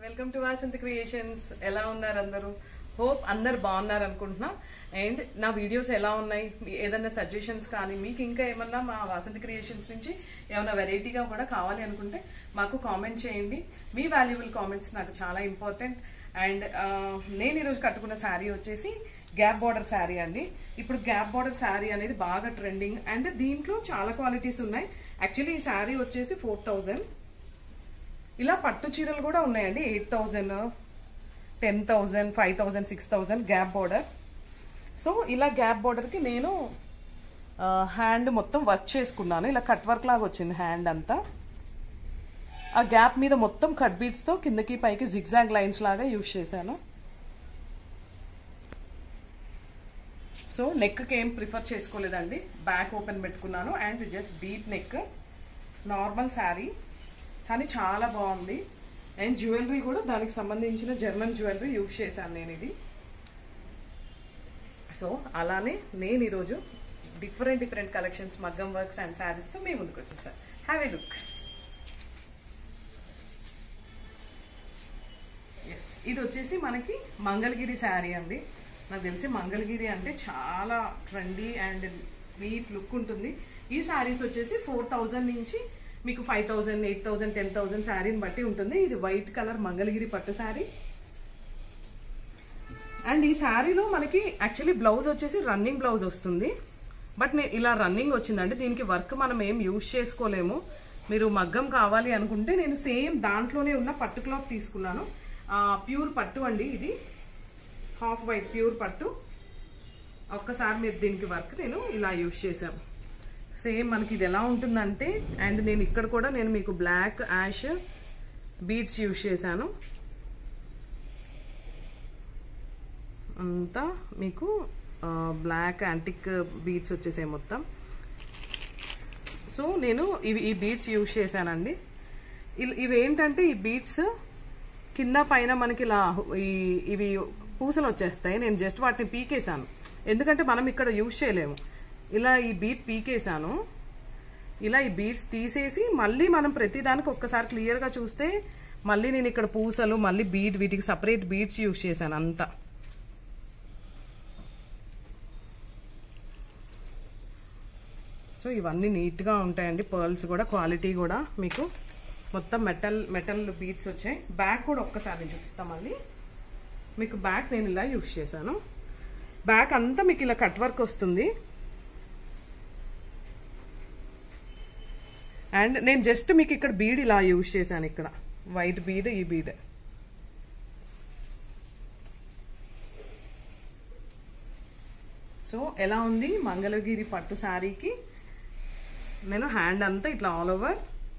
welcome to Vasanthi creations ఎలా ఉన్నారు అందరూ హోప్ అందరు బాగున్నారు అనుకుంటున్నా అండ్ నా వీడియోస్ ఎలా ఉన్నాయి మీ- ఏదైనా సజెషన్స్ కానీ మీకు ఇంకా ఏమన్నా మా వాసంతి క్రియేషన్స్ నుంచి ఏమైనా వెరైటీగా కూడా కావాలి అనుకుంటే మాకు కామెంట్ చేయండి మీ వాల్యుబుల్ కామెంట్స్ నాకు చాలా ఇంపార్టెంట్ అండ్ నేను ఈరోజు కట్టుకున్న శారీ వచ్చేసి గ్యాప్ బార్డర్ శారీ అండి ఇప్పుడు గ్యాప్ బార్డర్ శారీ అనేది బాగా ట్రెండింగ్ అండ్ దీంట్లో చాలా క్వాలిటీస్ ఉన్నాయి యాక్చువల్లీ ఈ శారీ వచ్చేసి ఫోర్ థౌజండ్ ఇలా పట్టు చీరలు కూడా ఉన్నాయండి eight thousand ten thousand five thousand six thousand gap border so ఇలా గ్యాప్ బార్డర్కి నేను హ్యాండ్ మొత్తం వర్క్ చేసుకున్నాను ఇలా కట్ వర్క్ లాగా వచ్చింది హ్యాండ్ అంతా ఆ గ్యాప్ మీద మొత్తం కట్ బీట్స్తో కిందకి పైకి జిగ్జాగ్ లైన్స్ లాగా యూజ్ చేశాను సో నెక్కి ఏం ప్రిఫర్ చేసుకోలేదండి బ్యాక్ ఓపెన్ పెట్టుకున్నాను and just deep neck normal sari కానీ చాలా బాగుంది అండ్ జ్యువెలరీ కూడా దానికి సంబంధించిన జర్మన్ జ్యువెలరీ యూజ్ చేశాను నేను ఇది సో అలానే నేను ఈరోజు డిఫరెంట్ డిఫరెంట్ కలెక్షన్స్ మగ్గం వర్క్స్ అండ్ శారీస్తో మీ ముందుకు వచ్చేసాను హ్యావ్ ఏ లుక్ ఎస్ ఇది వచ్చేసి మనకి మంగళగిరి శారీ అండి నాకు తెలిసి మంగళగిరి అంటే చాలా ట్రెండీ అండ్ నీట్ లుక్ ఉంటుంది ఈ శారీస్ వచ్చేసి ఫోర్ థౌజండ్ నుంచి మీకు five thousand eight thousand ten thousand శారీని బట్టి ఉంటుంది ఇది వైట్ కలర్ మంగళగిరి పట్టు శారీ అండ్ ఈ శారీలో మనకి యాక్చువల్లీ బ్లౌజ్ వచ్చేసి రన్నింగ్ బ్లౌజ్ వస్తుంది బట్ నేను ఇలా రన్నింగ్ వచ్చిందండి దీనికి వర్క్ మనం ఏం యూజ్ చేసుకోలేము మీరు మగ్గం కావాలి అనుకుంటే నేను సేమ్ దాంట్లోనే ఉన్న పట్టు క్లాత్ తీసుకున్నాను ప్యూర్ పట్టు అండి ఇది హాఫ్ వైట్ ప్యూర్ పట్టు ఒక్కసారి మీరు దీనికి వర్క్ నేను ఇలా యూజ్ చేశాను సేమ్ మనకి ఇది ఎలా ఉంటుందంటే అండ్ నేను ఇక్కడ కూడా నేను మీకు బ్లాక్ యాష్ బీడ్స్ యూజ్ చేశాను అంతా మీకు బ్లాక్ యాంటిక్ బీడ్స్ వచ్చేసాయి మొత్తం సో నేను ఇవి ఈ బీడ్స్ యూజ్ చేశానండి ఇల్- ఇవి ఏంటంటే ఈ బీడ్స్ కింద పైన మనకి ఇలా ఈ ఇవి పూసలు వచ్చేస్తాయి నేను జస్ట్ వాటిని పీకేశాను ఎందుకంటే మనం ఇక్కడ యూజ్ చేయలేము ఇలా ఈ బీట్ పీకేశాను ఇలా ఈ బీడ్స్ తీసేసి మళ్ళీ మనం ప్రతిదానికి ఒక్కసారి క్లియర్గా చూస్తే మళ్ళీ నేను ఇక్కడ పూసలు మళ్ళీ బీడ్ వీటికి సపరేట్ బీడ్స్ యూజ్ చేశాను అంతా సో ఇవన్నీ నీట్గా ఉంటాయండి పర్ల్స్ కూడా క్వాలిటీ కూడా మీకు మొత్తం మెటల్ మెటల్ బీట్స్ వచ్చాయి బ్యాక్ కూడా ఒక్కసారి నేను చూపిస్తాం మళ్ళీ మీకు బ్యాక్ నేను ఇలా యూజ్ చేశాను బ్యాక్ అంతా మీకు ఇలా కట్ వర్క్ వస్తుంది అండ్ నేను జస్ట్ మీకు ఇక్కడ బీడ్ ఇలా యూజ్ చేశాను ఇక్కడ వైట్ బీడ్ ఈ బీడ్ సో ఎలా ఉంది మంగళగిరి పట్టు శారీకి నేను హ్యాండ్ అంతా ఇట్లా ఆల్ ఓవర్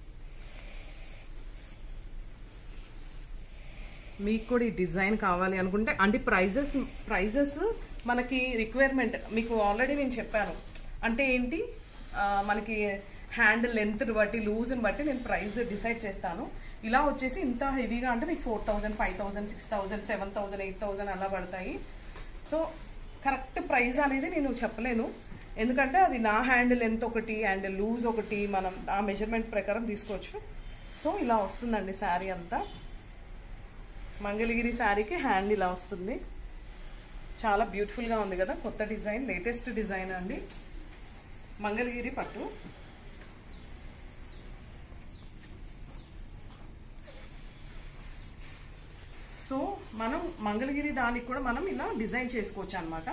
మీకు కూడా ఈ డిజైన్ కావాలి అనుకుంటే అంటే ప్రైజెస్ ప్రైజెస్ మనకి రిక్వైర్మెంట్ మీకు ఆల్రెడీ నేను చెప్పాను అంటే ఏంటి ఆ, మనకి హ్యాండ్ లెంత్ బట్టి లూజ్ని బట్టి నేను ప్రైస్ డిసైడ్ చేస్తాను ఇలా వచ్చేసి ఇంత హెవీగా అంటే మీకు four thousand five thousand six thousand seven thousand eight thousand అలా పడతాయి సో కరెక్ట్ ప్రైస్ అనేది నేను చెప్పలేను ఎందుకంటే అది నా హ్యాండ్ లెంత్ ఒకటి అండ్ లూజ్ ఒకటి మనం ఆ మెజర్మెంట్ ప్రకారం తీసుకోవచ్చు సో ఇలా వస్తుందండి శారీ అంతా మంగళగిరి శారీకి హ్యాండ్ ఇలా వస్తుంది చాలా బ్యూటిఫుల్గా ఉంది కదా కొత్త డిజైన్ లేటెస్ట్ డిజైన్ అండి మంగళగిరి పట్టు సో మనం మంగళగిరి దానికి కూడా మనం ఇలా డిజైన్ చేసుకోవచ్చు అనమాట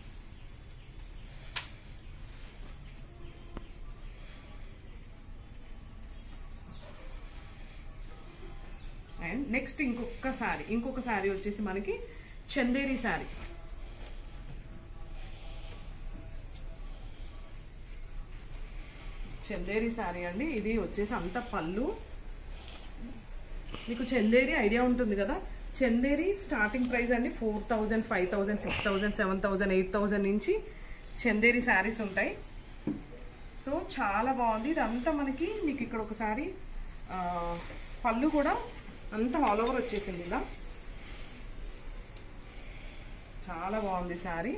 అండ్ నెక్స్ట్ ఇంకొక శారీ ఇంకొక శారీ వచ్చేసి మనకి చందేరి శారీ చందేరి శారీ అండి ఇది వచ్చేసి అంత పళ్ళు మీకు చందేరి ఐడియా ఉంటుంది కదా చందేరి స్టార్టింగ్ ప్రైస్ అండి four thousand five thousand six thousand seven thousand eight thousand నుంచి చందేరి శారీస్ ఉంటాయి సో చాలా బాగుంది ఇదంతా మనకి మీకు ఇక్కడ ఒకసారి ఆ, పళ్ళు కూడా అంతా ఆల్ ఓవర్ వచ్చేసింది ఇలా చాలా బాగుంది శారీ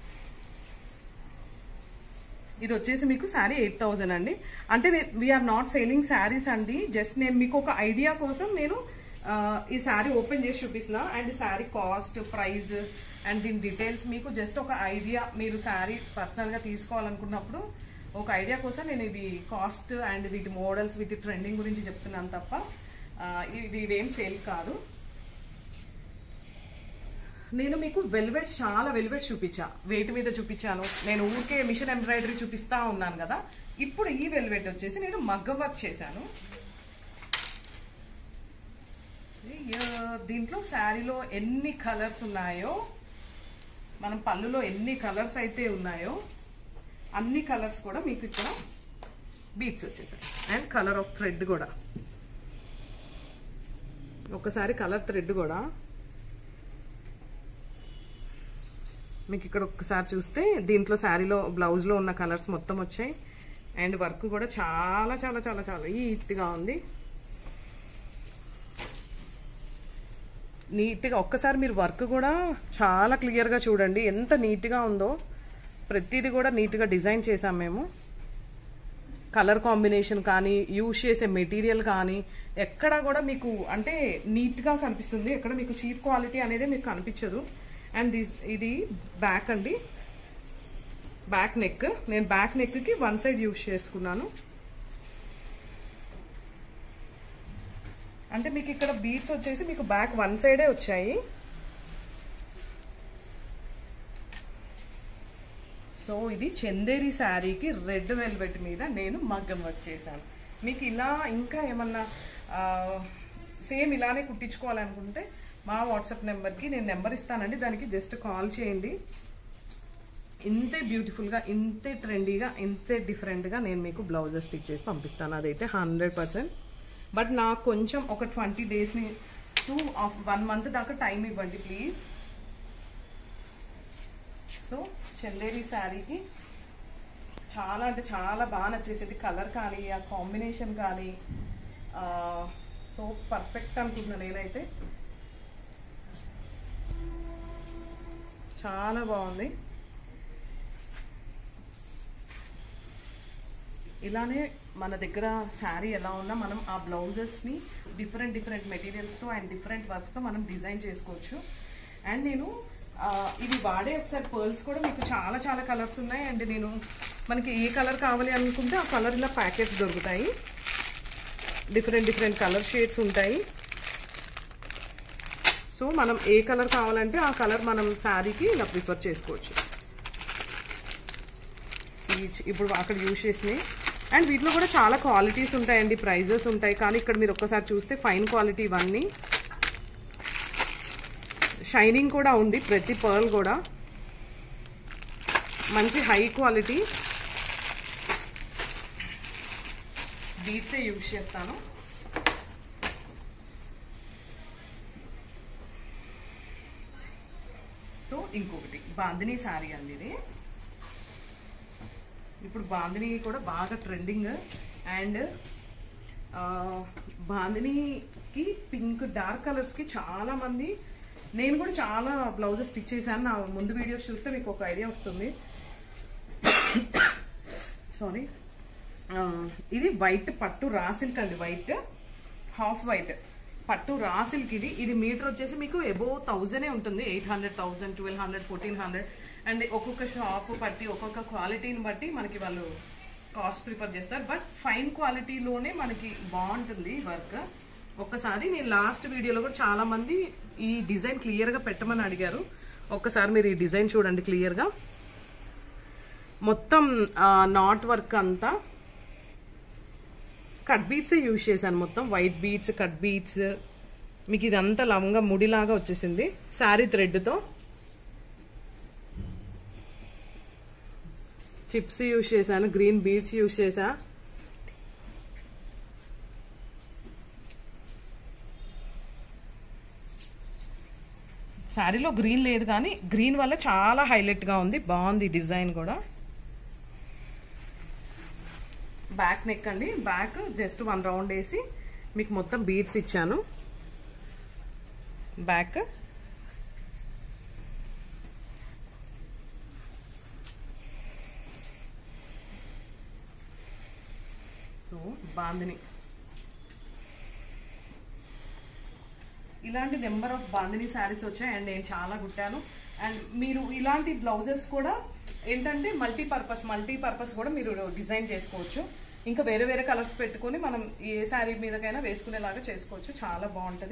ఇది వచ్చేసి మీకు శారీ ఎయిట్ థౌజండ్ అండి అంటే వీఆర్ నాట్ సేలింగ్ శారీస్ అండి జస్ట్ నేను మీకు ఒక ఐడియా కోసం నేను ఆ, ఈ శారీ ఓపెన్ చేసి చూపిస్తున్నా అండ్ ఈ శారీ కాస్ట్ ప్రైస్ అండ్ దీని డీటెయిల్స్ మీకు జస్ట్ ఒక ఐడియా మీరు శారీ పర్సనల్గా తీసుకోవాలనుకున్నప్పుడు ఒక ఐడియా కోసం నేను ఇది కాస్ట్ అండ్ వీటి మోడల్స్ వీటి ట్రెండింగ్ గురించి చెప్తున్నాను తప్ప ఆ, ఇవి ఇవేం సేల్ కాదు నేను మీకు వెల్వెట్స్ చాలా వెల్వెట్స్ చూపించా వెయిట్ మీద చూపించాను నేను ఊరికే మిషన్ ఎంబ్రాయిడరీ చూపిస్తా ఉన్నాను కదా ఇప్పుడు ఈ వెల్వెట్ వచ్చేసి నేను మగ్గం వర్క్ చేశాను అయ్యో, దీంట్లో శారీలో ఎన్ని కలర్స్ ఉన్నాయో మనం పళ్ళులో ఎన్ని కలర్స్ అయితే ఉన్నాయో అన్ని కలర్స్ కూడా మీకు ఇక్కడ బీట్స్ వచ్చేసాయి అండ్ కలర్ ఆఫ్ థ్రెడ్ కూడా ఒకసారి కలర్ థ్రెడ్ కూడా మీకు ఇక్కడ ఒక్కసారి చూస్తే దీంట్లో శారీలో బ్లౌజ్లో ఉన్న కలర్స్ మొత్తం వచ్చాయి అండ్ వర్క్ కూడా చాలా చాలా చాలా చాలా నీట్గా ఉంది నీట్గా ఒక్కసారి మీరు వర్క్ కూడా చాలా క్లియర్గా చూడండి ఎంత నీట్గా ఉందో ప్రతిదీ కూడా నీట్గా డిజైన్ చేసాం మేము కలర్ కాంబినేషన్ కానీ యూజ్ చేసే మెటీరియల్ కానీ ఎక్కడ కూడా మీకు అంటే నీట్గా కనిపిస్తుంది ఎక్కడ మీకు చీప్ క్వాలిటీ అనేది మీకు కనిపించదు అండ్ దిస్ ఇది బ్యాక్ అండి బ్యాక్ నెక్ నేను బ్యాక్ నెక్కి వన్ సైడ్ యూజ్ చేసుకున్నాను అంటే మీకు ఇక్కడ బీట్స్ వచ్చేసి మీకు బ్యాక్ వన్ సైడే వచ్చాయి సో ఇది చందేరి శారీకి రెడ్ వెల్వెట్ మీద నేను మగ్గం వర్క్ చేశాను మీకు ఇలా ఇంకా ఏమన్నా సేమ్ ఇలానే కుట్టించుకోవాలనుకుంటే మా వాట్సాప్ నెంబర్కి నేను నెంబర్ ఇస్తానండి దానికి జస్ట్ కాల్ చేయండి ఇంతే బ్యూటిఫుల్గా ఇంతే ట్రెండీగా ఇంతే డిఫరెంట్గా నేను మీకు బ్లౌజెస్ స్టిచ్ చేసి పంపిస్తాను అదైతే హండ్రెడ్ పర్సెంట్ బట్ నాకు కొంచెం ఒక ట్వంటీ డేస్ని టూ ఆఫ్ వన్ మంత్ దాకా టైం ఇవ్వండి ప్లీజ్ సో చందేరి శారీకి చాలా అంటే చాలా బాగా నచ్చేసేది కలర్ కానీ ఆ కాంబినేషన్ కానీ సో పర్ఫెక్ట్ అనుకుంటున్నాను నేనైతే చాలా బాగుంది ఇలానే మన దగ్గర శారీ ఎలా ఉన్నా మనం ఆ బ్లౌజెస్ని డిఫరెంట్ డిఫరెంట్ మెటీరియల్స్తో అండ్ డిఫరెంట్ వర్క్స్తో మనం డిజైన్ చేసుకోవచ్చు అండ్ నేను ఆ, ఇది వాడే ఒకసారి పర్ల్స్ కూడా మీకు చాలా చాలా కలర్స్ ఉన్నాయి అండ్ నేను మనకి ఏ కలర్ కావాలి అనుకుంటే ఆ కలర్ ఇలా ప్యాకెట్స్ దొరుకుతాయి డిఫరెంట్ డిఫరెంట్ కలర్ షేడ్స్ ఉంటాయి సో మనం ఏ కలర్ కావాలంటే ఆ కలర్ మనం శారీకి ఇలా ప్రిఫర్ చేసుకోవచ్చు ఈ- ఇప్పుడు అక్కడ యూజ్ చేసినాయి అండ్ వీటిలో కూడా చాలా క్వాలిటీస్ ఉంటాయండి ప్రైజెస్ ఉంటాయి కానీ ఇక్కడ మీరు ఒక్కసారి చూస్తే ఫైన్ క్వాలిటీ ఇవన్నీ షైనింగ్ కూడా ఉంది ప్రతి పర్ల్ కూడా మంచి హై క్వాలిటీ బీట్సే యూజ్ చేస్తాను సో ఇంకొకటి బాందిని శారీ అండి ఇది ఇప్పుడు బాందిని కూడా బాగా ట్రెండింగ్ అండ్ బాందినికి పింక్ డార్క్ కలర్స్కి చాలా మంది నేను కూడా చాలా బ్లౌజెస్ స్టిచ్ చేశాను నా ముందు వీడియోస్ చూస్తే మీకు ఒక ఐడియా వస్తుంది సారీ ఇది వైట్ పట్టు రా సిల్క్ అండి వైట్ హాఫ్ వైట్ పట్టు రా సిల్క్ ఇది ఇది మీటర్ వచ్చేసి మీకు ఎబో థౌజండే ఉంటుంది eight hundred thousand twelve hundred fourteen hundred and ఒక్కొక్క షాప్ బట్టి ఒక్కొక్క క్వాలిటీని బట్టి మనకి వాళ్ళు కాస్ట్ ప్రిఫర్ చేస్తారు బట్ ఫైన్ క్వాలిటీలోనే మనకి బాగుంటుంది వర్క్ ఒక్కసారి నేను లాస్ట్ వీడియోలో కూడా చాలా మంది ఈ డిజైన్ క్లియర్గా పెట్టమని అడిగారు ఒక్కసారి మీరు ఈ డిజైన్ చూడండి క్లియర్గా మొత్తం నాట్ వర్క్ అంతా కట్ బీట్స్ యూజ్ చేశాను మొత్తం వైట్ బీట్స్ కట్ బీట్స్ మీకు ఇదంతా లవంగా ముడిలాగా వచ్చేసింది శారీ థ్రెడ్తో చిప్స్ యూజ్ చేశాను గ్రీన్ బీట్స్ యూజ్ చేశా శారీలో గ్రీన్ లేదు కానీ గ్రీన్ వల్ల చాలా హైలైట్గా ఉంది బాగుంది డిజైన్ కూడా బ్యాక్ నెక్ అండి బ్యాక్ జస్ట్ వన్ రౌండ్ వేసి మీకు మొత్తం బీడ్స్ ఇచ్చాను బ్యాక్ సో బాందిని ఇలాంటి నెంబర్ ఆఫ్ బాందిని శారీస్ వచ్చాయి అండ్ నేను చాలా కుట్టాను అండ్ మీరు ఇలాంటి బ్లౌజెస్ కూడా ఏంటంటే మల్టీ పర్పస్ మల్టీ పర్పస్ కూడా మీరు డిజైన్ చేసుకోవచ్చు ఇంకా వేరే వేరే కలర్స్ పెట్టుకొని మనం ఏ శారీ మీదకైనా వేసుకునేలాగా చేసుకోవచ్చు చాలా బాగుంటుంది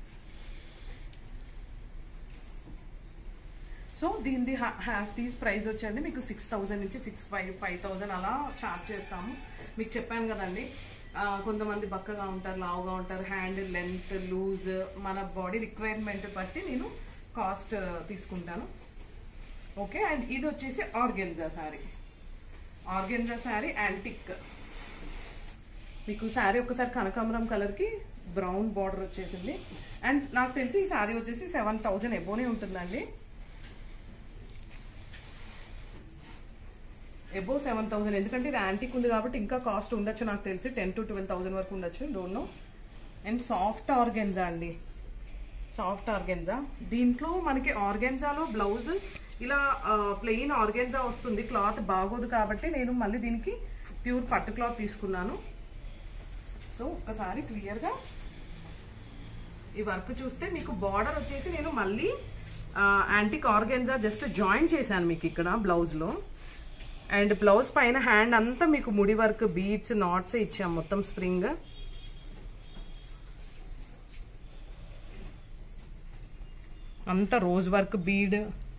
సో దీనిది హ్యాస్టీస్ ప్రైస్ వచ్చండి మీకు సిక్స్ థౌజండ్ నుంచి సిక్స్ ఫైవ్ ఫైవ్ థౌజండ్ అలా చార్జ్ చేస్తాము మీకు చెప్పాను కదండి ఆ, కొంతమంది బక్కగా ఉంటారు లావుగా ఉంటారు హ్యాండ్ లెంత్ లూజ్ మన బాడీ రిక్వైర్మెంట్ బట్టి నేను కాస్ట్ తీసుకుంటాను ఓకే అండ్ ఇది వచ్చేసి organza sari organza sari antique మీకు శారీ ఒకసారి కనకాంబరం కలర్కి బ్రౌన్ బార్డర్ వచ్చేసింది అండ్ నాకు తెలిసి ఈ శారీ వచ్చేసి సెవెన్ థౌజండ్ ఎబోనే ఉంటుందండి ఎబో సెవెన్ థౌసండ్ ఎందుకంటే ఇది యాంటిక్ ఉంది కాబట్టి ఇంకా కాస్ట్ ఉండొచ్చు నాకు తెలిసి టెన్ టు ట్వెల్వ్ థౌసండ్ వరకు ఉండొచ్చు don't know and soft organza అండి సాఫ్ట్ ఆర్గెన్జా దీంట్లో మనకి ఆర్గెన్జాలో బ్లౌజ్ ఇలా ప్లెయిన్ ఆర్గెన్జా వస్తుంది క్లాత్ బాగోదు కాబట్టి నేను మళ్ళీ దీనికి ప్యూర్ పట్టు క్లాత్ తీసుకున్నాను సో ఒక్కసారి క్లియర్గా ఈ వర్క్ చూస్తే మీకు బార్డర్ వచ్చేసి నేను మళ్ళీ యాంటిక్ ఆర్గెన్జా జస్ట్ జాయిన్ చేశాను మీకు ఇక్కడ బ్లౌజ్లో అండ్ బ్లౌజ్ పైన హ్యాండ్ అంతా మీకు ముడి వర్క్ బీడ్స్ నాట్స్ ఇచ్చాం మొత్తం స్ప్రింగ్ అంతా రోజ్ వర్క్ బీడ్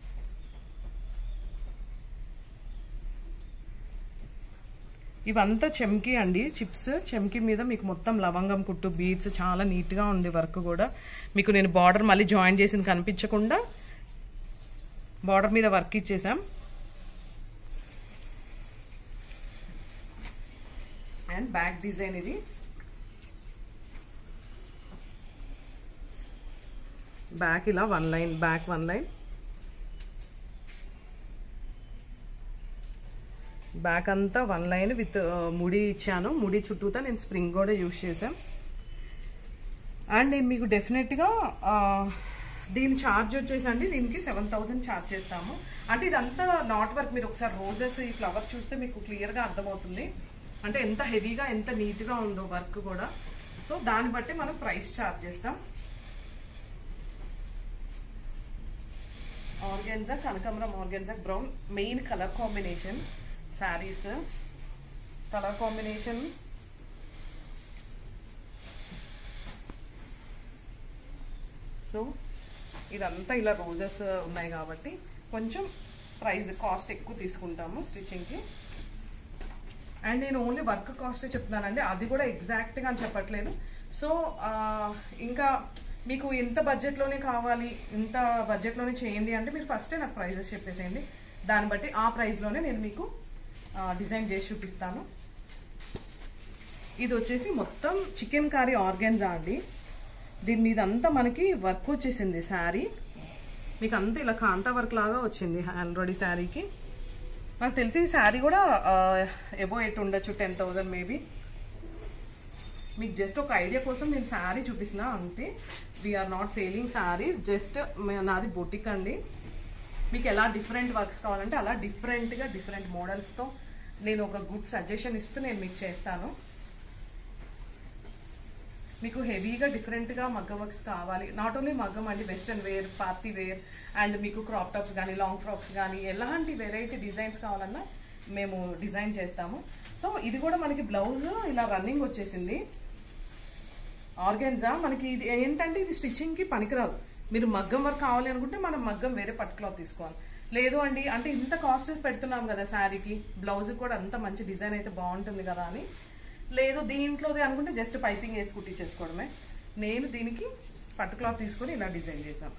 ఇవంతా చెమ్కి అండి చిప్స్ చెమ్కి మీద మీకు మొత్తం లవంగం కుట్టు బీడ్స్ చాలా నీట్గా ఉంది వర్క్ కూడా మీకు నేను బార్డర్ మళ్ళీ జాయిన్ చేసింది కనిపించకుండా బార్డర్ మీద వర్క్ ఇచ్చేసాం అండ్ బ్యాక్ డిజైన్ ఇది బ్యాక్ ఇలా one line back one line back అంతా వన్ లైన్ విత్ ముడి ఇచ్చాను ముడి చుట్టూతా నేను స్ప్రింగ్ కూడా యూస్ చేశాను అండ్ నేను మీకు డెఫినెట్గా దీని ఛార్జ్ వచ్చేసండి దీనికి సెవెన్ థౌసండ్ ఛార్జ్ చేస్తాము అంటే ఇదంతా నాట్ వర్క్ మీరు ఒకసారి రోజెస్ ఈ ఫ్లవర్ చూస్తే మీకు క్లియర్గా అర్థమవుతుంది అంటే ఎంత హెవీగా ఎంత నీట్గా ఉందో వర్క్ కూడా సో దాన్ని బట్టి మనం ప్రైస్ ఛార్జ్ చేస్తాం ఆర్గెన్జా కనకాంబరం organza brown main colour combination saris colour combination so ఇదంతా ఇలా రోజెస్ ఉన్నాయి కాబట్టి కొంచెం ప్రైస్ కాస్ట్ ఎక్కువ తీసుకుంటాము స్టిచ్చింగ్కి అండ్ నేను ఓన్లీ వర్క్ కాస్ట్ చెప్తున్నానండి అది కూడా ఎగ్జాక్ట్గా అని చెప్పట్లేదు సో ఇంకా మీకు ఎంత బడ్జెట్లోనే కావాలి ఇంత బడ్జెట్లోనే చేయండి అంటే మీరు ఫస్టే నాకు ప్రైజెస్ చెప్పేసేయండి దాన్ని బట్టి ఆ ప్రైస్లోనే నేను మీకు డిజైన్ చేసి చూపిస్తాను ఇది వచ్చేసి మొత్తం చికెన్ కర్రీ ఆర్గాన్జా అండి దీని మీద అంతా మనకి వర్క్ వచ్చేసింది శారీ మీకు అంతా ఇలా కాంతా వర్క్ లాగా వచ్చింది ఆల్రెడీ శారీకి నాకు తెలిసి ఈ శారీ కూడా ఎబో ఎట్ ఉండొచ్చు టెన్ థౌజండ్ మేబీ మీకు జస్ట్ ఒక ఐడియా కోసం నేను శారీ చూపిస్తున్నా అంతే we are not selling saris just నాది బొటిక్ అండి మీకు ఎలా డిఫరెంట్ వర్క్స్ కావాలంటే అలా డిఫరెంట్గా డిఫరెంట్ మోడల్స్తో నేను ఒక గుడ్ సజెషన్ ఇస్తూ నేను మీకు చేస్తాను మీకు హెవీగా డిఫరెంట్గా మగ్గం వర్క్స్ కావాలి నాట్ ఓన్లీ మగ్గం అండి western wear party wear and మీకు క్రాప్ టాప్స్ కానీ లాంగ్ ఫ్రాక్స్ కానీ ఎలాంటి వెరైటీ డిజైన్స్ కావాలన్నా మేము డిజైన్ చేస్తాము సో ఇది కూడా మనకి బ్లౌజ్ ఇలా రన్నింగ్ వచ్చేసింది ఆర్గెన్జా మనకి ఇది ఏంటంటే ఇది స్టిచ్చింగ్కి పనికిరాదు మీరు మగ్గం వర్క్ కావాలి అనుకుంటే మనం మగ్గం వేరే పట్టు క్లాత్ తీసుకోవాలి లేదు అండి అంటే ఇంత కాస్ట్ పెడుతున్నాం కదా శారీకి బ్లౌజ్ కూడా అంత మంచి డిజైన్ అయితే బాగుంటుంది కదా అని లేదు దీంట్లోది అనుకుంటే జస్ట్ పైపింగ్ వేసి కుట్టించేసుకోవడమే నేను దీనికి పట్టు క్లాత్ తీసుకొని ఇలా డిజైన్ చేశాను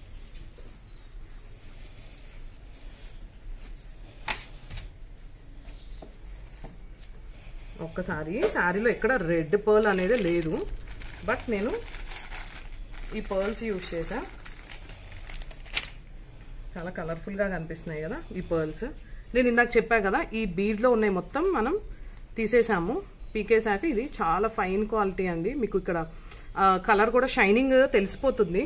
ఒక్కసారి శారీలో ఎక్కడ రెడ్ పర్ల్ అనేది లేదు బట్ నేను ఈ పర్ల్స్ యూజ్ చేసా చాలా కలర్ఫుల్గా కనిపిస్తున్నాయి కదా ఈ పర్ల్స్ నేను ఇందాక చెప్పా కదా ఈ బీడ్లో ఉన్నాయి మొత్తం మనం తీసేసాము పీకేసాక ఇది చాలా ఫైన్ క్వాలిటీ అండి మీకు ఇక్కడ కలర్ కూడా షైనింగ్ తెలిసిపోతుంది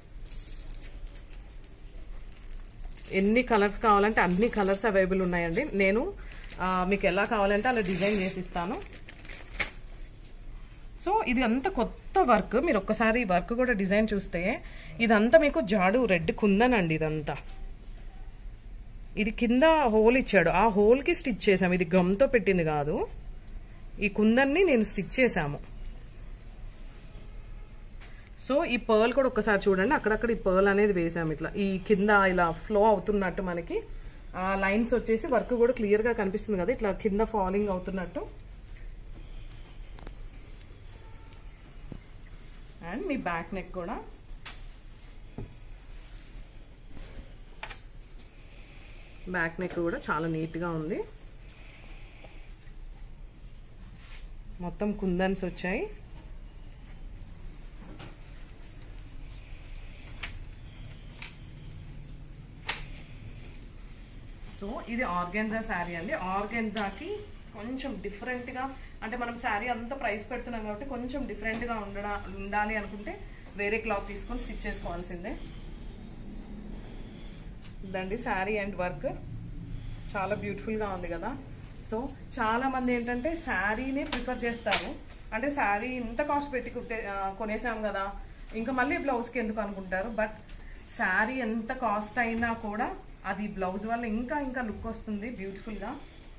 ఎన్ని కలర్స్ కావాలంటే అన్ని కలర్స్ అవైలబుల్ ఉన్నాయండి నేను మీకు ఎలా కావాలంటే అలా డిజైన్ చేసి ఇస్తాను సో ఇది అంతా కొత్త వర్క్ మీరు ఒక్కసారి వర్క్ కూడా డిజైన్ చూస్తే ఇదంతా మీకు జాడు రెడ్ కుందనండి ఇదంతా ఇది కింద హోల్ ఇచ్చాడు ఆ హోల్కి స్టిచ్ చేసాము ఇది గమ్తో పెట్టింది కాదు ఈ కుందన్ని నేను స్టిచ్ చేశాము సో ఈ పర్ల్ కూడా ఒక్కసారి చూడండి అక్కడక్కడ ఈ పర్ల్ అనేది వేసాము ఇట్లా ఈ కింద ఇలా ఫ్లో అవుతున్నట్టు మనకి ఆ లైన్స్ వచ్చేసి వర్క్ కూడా క్లియర్గా కనిపిస్తుంది కదా ఇట్లా కింద ఫాలింగ్ అవుతున్నట్టు అండ్ మీ బ్యాక్ నెక్ కూడా బ్యాక్ నెక్ కూడా చాలా నీట్గా ఉంది మొత్తం కుందన్స్ వచ్చాయి సో ఇది ఆర్గెన్జా శారీ అండి ఆర్గెన్జాకి కొంచెం డిఫరెంట్గా అంటే మనం శారీ అంతా ప్రైస్ పెడుతున్నాం కాబట్టి కొంచెం డిఫరెంట్గా ఉండడా ఉండాలి అనుకుంటే వేరే క్లాత్ తీసుకొని స్టిచ్ చేసుకోవాల్సిందే ఇదండి శారీ అండ్ వర్క్ చాలా బ్యూటిఫుల్గా ఉంది కదా సో చాలా మంది ఏంటంటే శారీనే ప్రిఫర్ చేస్తారు అంటే శారీ ఇంత కాస్ట్ పెట్టి కుట్టే ఆ, కొనేసాం కదా ఇంకా మళ్ళీ బ్లౌజ్కి ఎందుకు అనుకుంటారు బట్ శారీ ఎంత కాస్ట్ అయినా కూడా అది బ్లౌజ్ వల్ల ఇంకా ఇంకా లుక్ వస్తుంది బ్యూటిఫుల్గా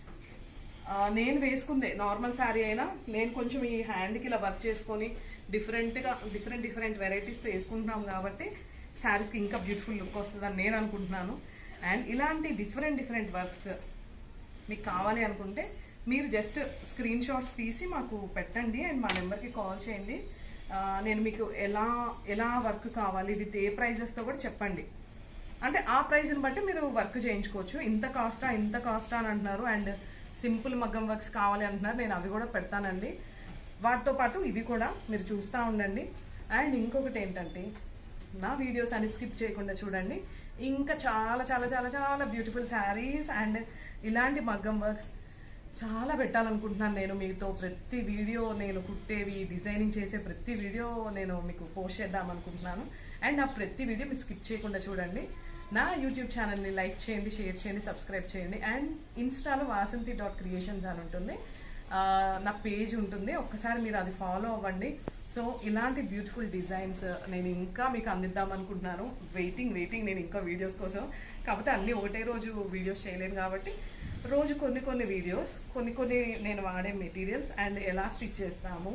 ఆ, నేను వేసుకుందే నార్మల్ శారీ అయినా నేను కొంచెం ఈ హ్యాండ్కి ఇలా వర్క్ చేసుకొని డిఫరెంట్గా డిఫరెంట్ డిఫరెంట్ వెరైటీస్తో వేసుకుంటున్నాం కాబట్టి శారీస్కి ఇంకా బ్యూటిఫుల్ లుక్ వస్తుందని నేను అనుకుంటున్నాను అండ్ ఇలాంటి డిఫరెంట్ డిఫరెంట్ వర్క్స్ మీకు కావాలి అనుకుంటే మీరు జస్ట్ స్క్రీన్ షాట్స్ తీసి మాకు పెట్టండి అండ్ మా నెంబర్కి కాల్ చేయండి ఆ, నేను మీకు ఎలా ఎలా వర్క్ కావాలి విత్ ఏ ప్రైజెస్తో కూడా చెప్పండి అంటే ఆ ప్రైస్ని బట్టి మీరు వర్క్ చేయించుకోవచ్చు ఇంత కాస్టా ఇంత కాస్టా అని అంటున్నారు అండ్ సింపుల్ మగ్గం వర్క్స్ కావాలి అంటున్నారు నేను అవి కూడా పెడతానండి వాటితో పాటు ఇవి కూడా మీరు చూస్తూ ఉండండి అండ్ ఇంకొకటి ఏంటంటే నా వీడియోస్ అని స్కిప్ చేయకుండా చూడండి ఇంకా చాలా చాలా చాలా చాలా బ్యూటిఫుల్ శారీస్ అండ్ ఇలాంటి మగ్గం వర్క్స్ చాలా పెట్టాలనుకుంటున్నాను నేను మీతో ప్రతి వీడియో నేను కుట్టేవి డిజైనింగ్ చేసే ప్రతి వీడియో నేను మీకు పోస్ట్ చేద్దాం అనుకుంటున్నాను అండ్ ఆ ప్రతి వీడియో మీరు స్కిప్ చేయకుండా చూడండి నా యూట్యూబ్ ఛానల్ని లైక్ చేయండి షేర్ చేయండి సబ్స్క్రైబ్ చేయండి అండ్ ఇన్స్టాలో వాసంతి డాట్ క్రియేషన్స్ అని ఉంటుంది ఆ, నా పేజ్ ఉంటుంది ఒక్కసారి మీరు అది ఫాలో అవ్వండి సో ఇలాంటి బ్యూటిఫుల్ డిజైన్స్ నేను ఇంకా మీకు అందిద్దాం అనుకుంటున్నాను వెయిటింగ్ వెయిటింగ్ నేను ఇంకా వీడియోస్ కోసం కాకపోతే అన్నీ ఒకటే రోజు వీడియోస్ చేయలేను కాబట్టి రోజు కొన్ని కొన్ని వీడియోస్ కొన్ని కొన్ని నేను వాడే మెటీరియల్స్ అండ్ ఎలా స్టిచ్ చేస్తాము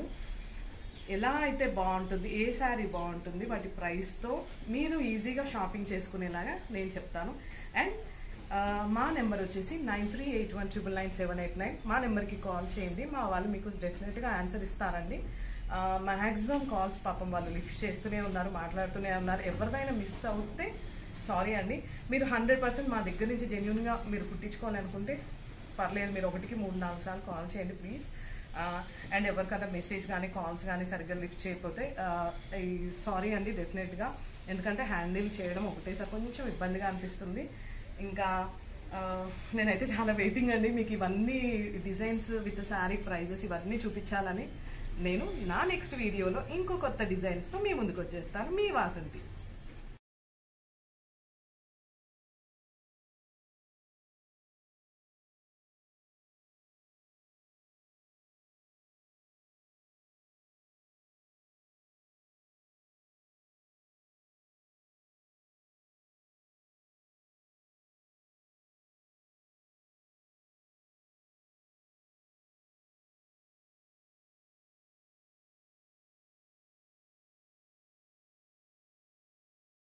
ఎలా అయితే బాగుంటుంది ఏ శారీ బాగుంటుంది వాటి ప్రైస్తో మీరు ఈజీగా షాపింగ్ చేసుకునేలాగా నేను చెప్తాను అండ్ ఆ, మా నెంబర్ వచ్చేసి nine three eight one triple nine seven eight nine మా నెంబర్కి కాల్ చేయండి మా వాళ్ళు మీకు డెఫినెట్గా ఆన్సర్ ఇస్తారండి మ్యాక్సిమం కాల్స్ పాపం వాళ్ళు లిఫ్ట్ చేస్తూనే ఉన్నారు మాట్లాడుతూనే ఉన్నారు ఎవరిదైనా మిస్ అవుతే సారీ అండి మీరు హండ్రెడ్ పర్సెంట్ మా దగ్గర నుంచి జెన్యున్గా మీరు కుట్టించుకోవాలనుకుంటే పర్లేదు మీరు ఒకటికి మూడు నాలుగు సార్లు కాల్ చేయండి ప్లీజ్ అండ్ ఎవరికైనా మెసేజ్ కానీ కాల్స్ కానీ సరిగ్గా లిఫ్ట్ చేయకపోతే సారీ అండి డెఫినెట్గా ఎందుకంటే హ్యాండిల్ చేయడం ఒకటేసారి కొంచెం ఇబ్బందిగా అనిపిస్తుంది ఇంకా ఆ, నేనైతే చాలా వెయిటింగ్ అండి మీకు ఇవన్నీ డిజైన్స్ విత్ శారీ ప్రైజెస్ ఇవన్నీ చూపించాలని నేను నా నెక్స్ట్ వీడియోలో ఇంకో కొత్త డిజైన్స్తో మీ ముందుకు వచ్చేస్తాను మీ వాసంతి